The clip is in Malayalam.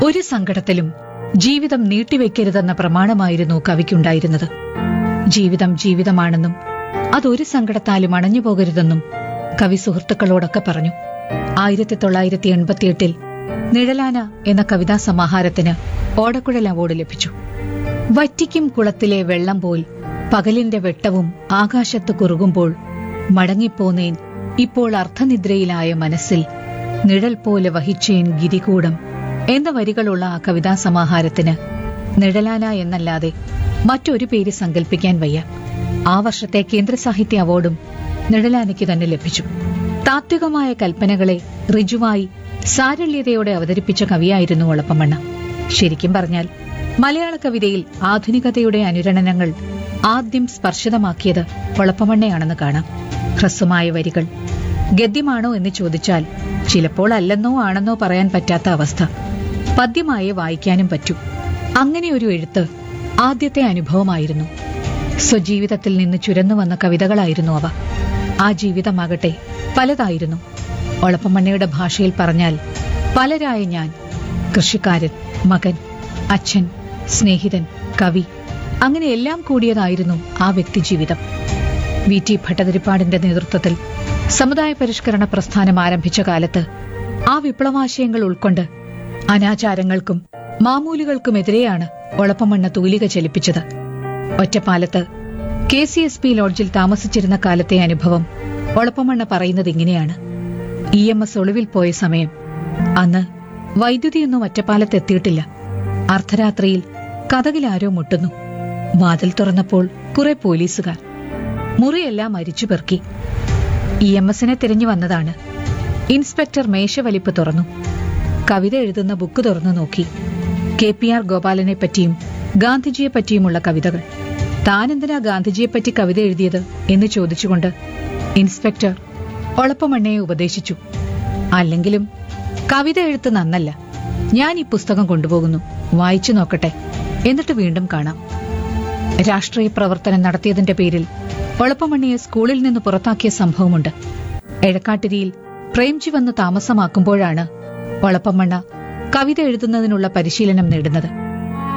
ഒരു സങ്കടത്തിലും ജീവിതം നീട്ടിവെക്കരുതെന്ന പ്രമാണമായിരുന്നു കവിക്കുണ്ടായിരുന്നത് ജീവിതം ജീവിതമാണെന്നും അതൊരു സങ്കടത്താലും അണഞ്ഞു പോകരുതെന്നും കവി സുഹൃത്തുക്കളോടൊക്കെ പറഞ്ഞു ആയിരത്തി തൊള്ളായിരത്തി എൺപത്തിയെട്ടിൽ നിഴലാന എന്ന കവിതാ സമാഹാരത്തിന് ഓടക്കുഴൽ അവാർഡ് ലഭിച്ചു വറ്റിക്കും കുളത്തിലെ വെള്ളം പോൽ പകലിന്റെ വെട്ടവും ആകാശത്ത് കുറുകുമ്പോൾ മടങ്ങിപ്പോന്നേൻ ഇപ്പോൾ അർത്ഥനിദ്രയിലായ മനസ്സിൽ നിഴൽ പോലെ വഹിച്ചേൻ ഗിരികൂടം എന്ന വരികളുള്ള ആ കവിതാ സമാഹാരത്തിന് നിഴലാന എന്നല്ലാതെ മറ്റൊരു പേര് സങ്കല്പിക്കാൻ വയ്യ ആ വർഷത്തെ കേന്ദ്ര സാഹിത്യ അവാർഡും നിഴലാനയ്ക്ക് തന്നെ ലഭിച്ചു താത്വികമായ കൽപ്പനകളെ ഋജുവായി സാരള്യതയോടെ അവതരിപ്പിച്ച കവിയായിരുന്നു ഒളപ്പമണ്ണ ശരിക്കും പറഞ്ഞാൽ മലയാള കവിതയിൽ ആധുനികതയുടെ അനുരണനങ്ങൾ ആദ്യം സ്പർശിതമാക്കിയത് ഒളപ്പമണ്ണയാണെന്ന് കാണാം ഹ്രസ്വമായ വരികൾ ഗദ്യമാണോ എന്ന് ചോദിച്ചാൽ ചിലപ്പോൾ അല്ലെന്നോ ആണെന്നോ പറയാൻ പറ്റാത്ത അവസ്ഥ പദ്യമായേ വായിക്കാനും പറ്റൂ അങ്ങനെ ഒരു എഴുത്ത് ആദ്യത്തെ അനുഭവമായിരുന്നു സ്വജീവിതത്തിൽ നിന്ന് ചുരന്നു വന്ന കവിതകളായിരുന്നു അവ ആ ജീവിതമാകട്ടെ പലതായിരുന്നു ഒളപ്പമണ്ണയുടെ ഭാഷയിൽ പറഞ്ഞാൽ പലരായ ഞാൻ കൃഷിക്കാരൻ മകൻ അച്ഛൻ സ്നേഹിതൻ കവി അങ്ങനെ എല്ലാം കൂടിയതായിരുന്നു ആ വ്യക്തിജീവിതം വി ടി ഭട്ടതിരിപ്പാടിന്റെ നേതൃത്വത്തിൽ സമുദായ പരിഷ്കരണ പ്രസ്ഥാനം ആരംഭിച്ച കാലത്ത് ആ വിപ്ലവാശയങ്ങൾ ഉൾക്കൊണ്ട് അനാചാരങ്ങൾക്കും മാമൂലുകൾക്കുമെതിരെയാണ് ഒളപ്പമണ്ണ തൂലിക ചലിപ്പിച്ചത് ഒറ്റപ്പാലത്ത് കെ സി എസ് പി ലോഡ്ജിൽ താമസിച്ചിരുന്ന കാലത്തെ അനുഭവം ഒളപ്പമണ്ണ പറയുന്നത് ഇങ്ങനെയാണ് ഇ എം എസ് ഒളിവിൽ പോയ സമയം അന്ന് വൈദ്യുതിയൊന്നും ഒറ്റപ്പാലത്ത് എത്തിയിട്ടില്ല അർദ്ധരാത്രിയിൽ കഥകിൽ ആരോ മുട്ടുന്നു വാതിൽ തുറന്നപ്പോൾ കുറെ പോലീസുകാർ മുറിയെല്ലാം അരിച്ചു പെറുക്കി ഇ എം എസിനെ തിരഞ്ഞു വന്നതാണ് ഇൻസ്പെക്ടർ മേശവലിപ്പ് തുറന്നു കവിത എഴുതുന്ന ബുക്ക് തുറന്നു നോക്കി കെ പി ആർ ഗോപാലനെ പറ്റിയും ഗാന്ധിജിയെ പറ്റിയുമുള്ള കവിതകൾ താനെന്തിനാ ഗാന്ധിജിയെപ്പറ്റി കവിത എഴുതിയത് എന്ന് ചോദിച്ചുകൊണ്ട് ഇൻസ്പെക്ടർ ഒളപ്പമണ്ണയെ ഉപദേശിച്ചു അല്ലെങ്കിലും കവിത എഴുത്ത് നന്നല്ല ഞാൻ ഈ പുസ്തകം കൊണ്ടുപോകുന്നു വായിച്ചു നോക്കട്ടെ എന്നിട്ട് വീണ്ടും കാണാം രാഷ്ട്രീയ പ്രവർത്തനം നടത്തിയതിന്റെ പേരിൽ ഒളപ്പമണ്ണിയെ സ്കൂളിൽ നിന്ന് പുറത്താക്കിയ സംഭവമുണ്ട് എഴക്കാട്ടിരിയിൽ പ്രേംജി വന്ന് താമസമാക്കുമ്പോഴാണ് ഒളപ്പമണ്ണ കവിത എഴുതുന്നതിനുള്ള പരിശീലനം നേടുന്നത്